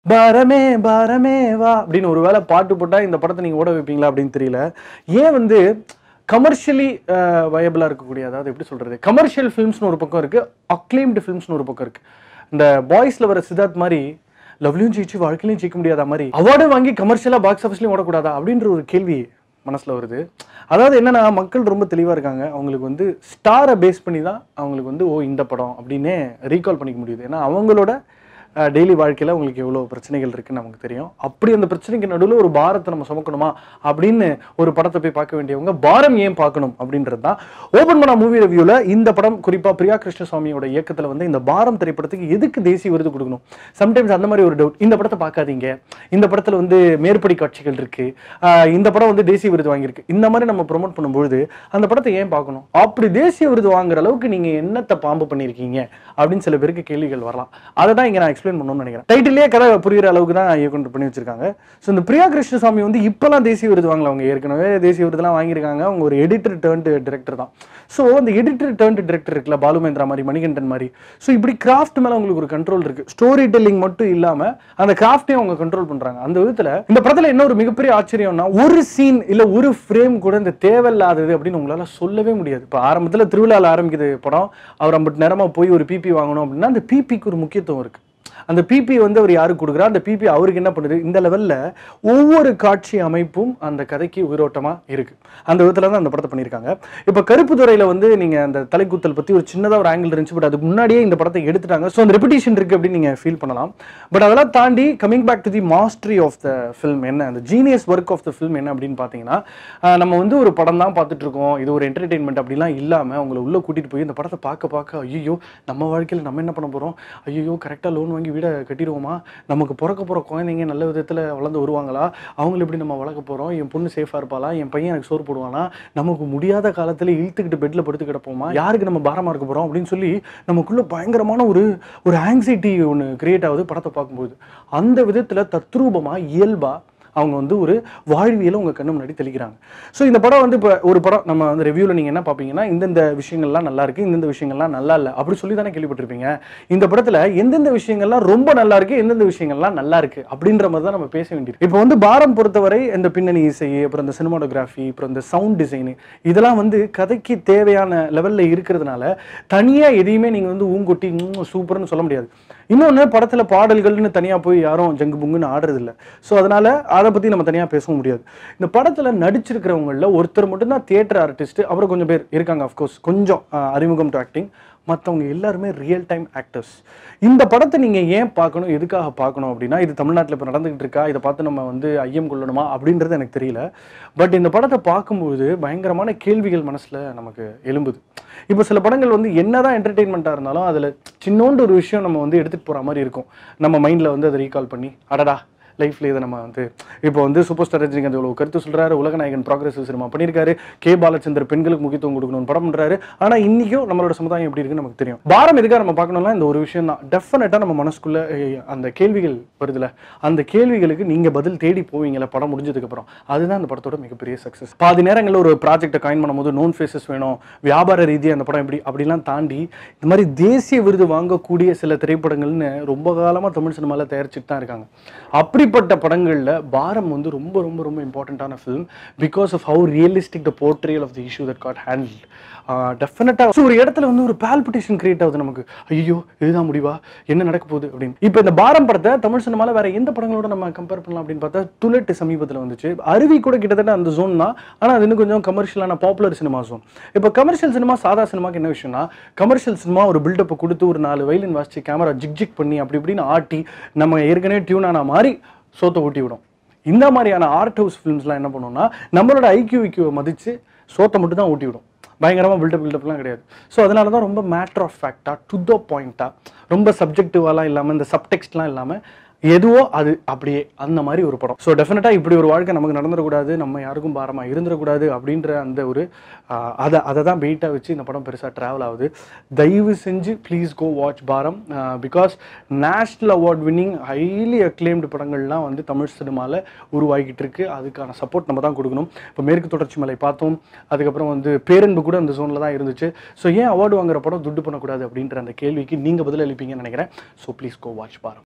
பாரமே பாரமே வா அப்படின்னு ஒரு வேளை பாட்டு போட்டால் இந்த படத்தை நீங்கள் ஓட வைப்பீங்களா அப்படின்னு தெரியல ஏன் வந்து கமர்ஷியலி வயபிளாக இருக்கக்கூடிய அதாவது எப்படி சொல்கிறது கமர்ஷியல் ஃபிலிம்ஸ்னு ஒரு பக்கம் இருக்குது அக்ளைம்டு ஃபிலிம்ஸ்னு ஒரு பக்கம் இருக்குது இந்த பாய்ஸில் வர சித்தார்த் மாதிரி லவ்லையும் ஜெயிச்சு வாழ்க்கையிலையும் ஜெயிக்க முடியாத மாதிரி அவார்டு வாங்கி கமர்ஷியலாக பாக்ஸ் ஆஃபீஸ்லையும் ஓடக்கூடாதா அப்படின்ற ஒரு கேள்வி மனசில் வருது அதாவது என்னன்னா மக்கள் ரொம்ப தெளிவாக இருக்காங்க அவங்களுக்கு வந்து ஸ்டாரை பேஸ் பண்ணி தான் அவங்களுக்கு வந்து ஓ இந்த படம் அப்படின்னே ரீகால் பண்ணிக்க முடியுது ஏன்னா அவங்களோட டெய்லி வாழ்க்கையில் உங்களுக்கு எவ்வளோ பிரச்சனைகள் இருக்குன்னு நமக்கு தெரியும் அப்படி அந்த பிரச்சனைக்கு நடுவில் ஒரு பாரத்தை நம்ம சுமக்கணுமா அப்படின்னு ஒரு படத்தை போய் பார்க்க வேண்டியவங்க பாரம் ஏன் பார்க்கணும் அப்படின்றது தான் ஓபன் பண்ண மூவி ரிவ்யூவில் இந்த படம் குறிப்பாக பிரியா கிருஷ்ணசாமியோட இயக்கத்தில் வந்து இந்த பாரம் திரைப்படத்துக்கு எதுக்கு தேசிய விருது கொடுக்கணும் சம்டைம்ஸ் அந்த மாதிரி ஒரு டவுட் இந்த படத்தை பார்க்காதீங்க இந்த படத்தில் வந்து மேற்படி காட்சிகள் இருக்கு ஆஹ் இந்த படம் வந்து தேசிய விருது வாங்கியிருக்கு இந்த மாதிரி நம்ம ப்ரோமோட் பண்ணும்பொழுது அந்த படத்தை ஏன் பார்க்கணும் அப்படி தேசிய விருது வாங்குற அளவுக்கு நீங்க என்னத்தை பாம்பு பண்ணியிருக்கீங்க அப்படின்னு சில பேருக்கு கேள்விகள் வரலாம் அதை தான் இங்க நான் எக்ஸ்பிளைன் பண்ணணும்னு நினைக்கிறேன் டைட்டிலே கதை புரியுற அளவுக்கு தான் இயக்குனர் பண்ணி வச்சிருக்காங்க ஸோ இந்த பிரியா கிருஷ்ணசாமி வந்து இப்பெல்லாம் தேசிய விருது வாங்கல அவங்க ஏற்கனவே தேசிய விருதுலாம் வாங்கியிருக்காங்க அவங்க ஒரு எடிட்டர் டேர்ன்டு டிரெக்டர் தான் ஸோ அந்த எடிட்டர் டேர்ன்டு டிரெக்டர் இருக்குல்ல பாலுமேந்திரா மாதிரி மணிகண்டன் மாதிரி ஸோ இப்படி கிராஃப்ட் மேல உங்களுக்கு ஒரு கண்ட்ரோல் இருக்கு ஸ்டோரி டெல்லிங் மட்டும் இல்லாம அந்த கிராஃப்டையும் அவங்க கண்ட்ரோல் பண்றாங்க அந்த விதத்துல இந்த படத்துல என்ன ஒரு மிகப்பெரிய ஆச்சரியம்னா ஒரு சீன் இல்ல ஒரு ஃப்ரேம் கூட இந்த தேவையில்லாதது அப்படின்னு உங்களால சொல்லவே முடியாது இப்போ ஆரம்பத்துல திருவிழால ஆரம்பிக்குது படம் அவர் ஐம்பது நேரமா போய் ஒரு பிபி வாங்கணும் அப்படின்னா அந்த பிபிக்கு ஒரு முக்கியத்துவம் இருக்கு அந்த பிபி வந்து அவர் யாருக்கு கொடுக்குறா அந்த பிபி அவருக்கு என்ன பண்ணுது இந்த லெவல்ல ஒவ்வொரு காட்சி அமைப்பும் அந்த கதைக்கு உயிரோட்டமா இருக்கு அந்த விதத்துல தான் அந்த படத்தை பண்ணியிருக்காங்க இப்போ கருப்பு துறையில வந்து நீங்க அந்த தலைக்குத்தல் பத்தி ஒரு சின்னதா ஒரு ஆங்கிள் இருந்துச்சு பட் அதுக்கு முன்னாடியே இந்த படத்தை எடுத்துட்டாங்க ஸோ அந்த ரெப்பிடேஷன் இருக்கு அப்படின்னு நீங்க ஃபீல் பண்ணலாம் பட் அதெல்லாம் தாண்டி coming back to the mastery of the film என்ன அந்த genius work of the film என்ன அப்படின்னு பார்த்தீங்கன்னா ஆஹ் நம்ம வந்து ஒரு படம் தான் பார்த்துட்டு இருக்கோம் இது ஒரு என்டர்டெயின்மெண்ட் அப்படிலாம் இல்லாமல் உங்களை உள்ள கூட்டிட்டு போய் இந்த படத்தை பார்க்க பார்க்க ஐயோ நம்ம வாழ்க்கையில் நம்ம என்ன பண்ண போகிறோம் ஐயோ கரெக்டாக லோன் வாங்கி வீடை கட்டிடுவோமா நமக்கு பிறக்க போகிற குழந்தைங்க நல்ல விதத்தில் வளர்ந்து வருவாங்களா அவங்கள எப்படி நம்ம வளர்க்க போகிறோம் என் பொண்ணு சேஃபாக இருப்பாளா என் பையன் எனக்கு சோறு போடுவானா நமக்கு முடியாத காலத்தில் இழுத்துக்கிட்டு பெட்டில் படுத்து கிடப்போமா யாருக்கு நம்ம பாரமாக இருக்க போகிறோம் அப்படின்னு சொல்லி நமக்குள்ள பயங்கரமான ஒரு ஒரு ஆங்ஸைட்டி ஒன்று கிரியேட் ஆகுது படத்தை பார்க்கும்போது அந்த விதத்தில் தத்ரூபமாக இயல்பாக அவங்க வந்து ஒரு வாழ்வியலை உங்கள் கண்ணு முன்னாடி தெளிக்கிறாங்க ஸோ இந்த படம் வந்து இப்போ ஒரு படம் நம்ம வந்து ரிவ்யூவில் நீங்கள் என்ன பார்ப்பீங்கன்னா இந்தந்த விஷயங்கள்லாம் நல்லா இருக்கு இந்தந்த விஷயங்கள்லாம் நல்லா இல்லை அப்படி சொல்லி தானே கேள்விப்பட்டிருப்பீங்க இந்த படத்தில் எந்தெந்த விஷயங்கள்லாம் ரொம்ப நல்லா இருக்கு எந்தெந்த விஷயங்கள்லாம் நல்லா இருக்கு அப்படின்ற மாதிரி தான் நம்ம பேச வேண்டியிருக்கு இப்போ வந்து பாரம் பொறுத்தவரை இந்த பின்னணி இசை அப்புறம் இந்த சினிமாட்டோகிராஃபி அப்புறம் இந்த சவுண்ட் டிசைனு இதெல்லாம் வந்து கதைக்கு தேவையான லெவலில் இருக்கிறதுனால தனியாக எதையுமே நீங்கள் வந்து ஊங்கொட்டி "ம், சூப்பர்னு சொல்ல முடியாது இன்னொன்று படத்தில் பாடல்கள்னு தனியாக போய் யாரும் ஜங்கு புங்குன்னு ஆடுறது இல்லை ஸோ அதனால அதை பற்றி நம்ம தனியாக பேசவும் முடியாது இந்த படத்தில் நடிச்சிருக்கிறவங்களில் ஒருத்தர் மட்டும்தான் தியேட்டர் ஆர்டிஸ்ட் அப்புறம் கொஞ்சம் பேர் இருக்காங்க அஃப்கோர்ஸ் கொஞ்சம் அஹ், அறிமுகம் டு ஆக்டிங் மற்றவங்க எல்லாருமே ரியல் டைம் ஆக்டர்ஸ் இந்த படத்தை நீங்கள் ஏன் பார்க்கணும் எதுக்காக பார்க்கணும் அப்படின்னா இது தமிழ்நாட்டில் இப்போ நடந்துகிட்டு இருக்கா இதை பார்த்து நம்ம வந்து ஐயம் கொள்ளணுமா அப்படின்றது எனக்கு தெரியல பட் இந்த படத்தை பார்க்கும்போது பயங்கரமான கேள்விகள் மனசில் நமக்கு எழும்புது இப்போ சில படங்கள் வந்து என்னதான் என்டர்டெயின்மெண்ட்டாக இருந்தாலும் அதில் சின்னோண்டு ஒரு விஷயம் நம்ம வந்து எடுத்துகிட்டு போகிற மாதிரி இருக்கும் நம்ம மைண்டில் வந்து அதை ரீகால் பண்ணி அடடா லைஃப்ல இதை நம்ம வந்து இப்போ வந்து சூப்பர் ஸ்டார் ரஜினிகாந்த் இவ்வளவு கருத்து சொல்றாரு உலகநாயகன் ப்ராக்ரஸிவ் சினிமா பண்ணியிருக்காரு கே பாலச்சந்தர் பெண்களுக்கு முக்கியத்துவம் கொடுக்கணும்னு படம் பண்றாரு ஆனா இன்னைக்கும் நம்மளோட சமுதாயம் எப்படி இருக்குன்னு நமக்கு தெரியும் பாரம் எதுக்காக நம்ம பார்க்கணும்னா இந்த ஒரு விஷயம் தான் டெஃபினட்டா நம்ம மனசுக்குள்ள ஏய், அந்த கேள்விகள் வருதுல அந்த கேள்விகளுக்கு நீங்க பதில் தேடி போவீங்கல்ல படம் முடிஞ்சதுக்கு அப்புறம் அதுதான் அந்த படத்தோட மிகப்பெரிய சக்சஸ் பாதி நேரங்களில் ஒரு ப்ராஜெக்ட்டை காயின் பண்ணும்போது நோன் ஃபேஸஸ் வேணும் வியாபார ரீதியாக அந்த படம் எப்படி அப்படிலாம் தாண்டி இந்த மாதிரி தேசிய விருது வாங்கக்கூடிய சில திரைப்படங்கள்னு ரொம்ப காலமா தமிழ் சினிமாவில் தயாரிச்சுட்டு தான் இருக்காங்க அப்படிப்பட்ட படங்கள்ல பாரம் வந்து ரொம்ப ரொம்ப ரொம்ப இம்பார்ட்டண்ட்டான film because of how realistic the portrayal of the issue that got handle டெஃபினட்டாக ஸோ ஒரு இடத்துல வந்து ஒரு பால்பிட்டேஷன் கிரியேட் ஆகுது நமக்கு ஐயோ இதுதான் முடிவா என்ன நடக்க போகுது அப்படின்னு இப்போ இந்த பாரம் படத்தை தமிழ் சினிமாவில் வேற எந்த படங்களோட நம்ம கம்பேர் பண்ணலாம் அப்படின்னு பார்த்தா துலட்டு சமீபத்தில் வந்துச்சு அருவி கூட கிட்டத்தட்ட அந்த ஜோன் தான் ஆனால் அது இன்னும் கொஞ்சம் கமர்ஷியலான பாப்புலர் சினிமா ஜோன் இப்போ கமர்ஷியல் சினிமா சாதா சினிமாக்கு என்ன விஷயம்னா கமர்ஷியல் சினிமா ஒரு பில்டப் கொடுத்து ஒரு நாலு வயலின் வாசிச்சு கேமரா ஜிக் ஜிக் பண்ணி அப்படி இப்படின்னு ஆட்டி நம்ம ஏற்கனவே டியூன் ஆன மாதிரி சோத்தை ஊட்டி விடும் இந்த மாதிரியான ஆர்ட் ஹவுஸ் ஃபிலிம்ஸ்லாம் என்ன பண்ணுவோம்னா நம்மளோட ஐக்யூ விக்யூவை மதித்து சோத்தை மட்டும் தான் ஊட்டி விடும் பயங்கரமாக பில்டப் பில்டப்லாம் கிடையாது ஸோ அதனால தான் ரொம்ப மேட்ரு ஆஃப் ஃபேக்டாக டு த பாயிண்ட்டாக ரொம்ப சப்ஜெக்டிவாலாம் இல்லாமல் இந்த சப்டெக்ஸ்ட்லாம் இல்லாமல் எதுவோ அது அப்படியே அந்த மாதிரி ஒரு படம் ஸோ டெஃபினட்டாக இப்படி ஒரு வாழ்க்கை நமக்கு நடந்துடக்கூடாது நம்ம யாருக்கும் பாரமாக இருந்துடக்கூடாது அப்படின்ற அந்த ஒரு ஆஹ், அதை அதை தான் வெயிட்டாக வச்சு இந்த படம் பெருசாக ட்ராவல் ஆகுது தயவு செஞ்சு please go watch Baaram because national award winning highly acclaimed படங்கள்லாம் வந்து தமிழ் சினிமாவில் உருவாகிட்டு இருக்கு அதுக்கான சப்போர்ட் நம்ம தான் கொடுக்கணும் இப்போ மேற்கு தொடர்ச்சி மலை பார்த்தோம் அதுக்கப்புறம் வந்து பேரன்பு கூட அந்த ஜோனில் தான் இருந்துச்சு ஸோ ஏன் அவார்டு வாங்குற படம் துட்டு பண்ணக்கூடாது அப்படின்ற அந்த கேள்விக்கு நீங்கள் பதில் அளிப்பீங்கன்னு நினைக்கிறேன் ஸோ ப்ளீஸ் கோ வாட்ச் பாரம்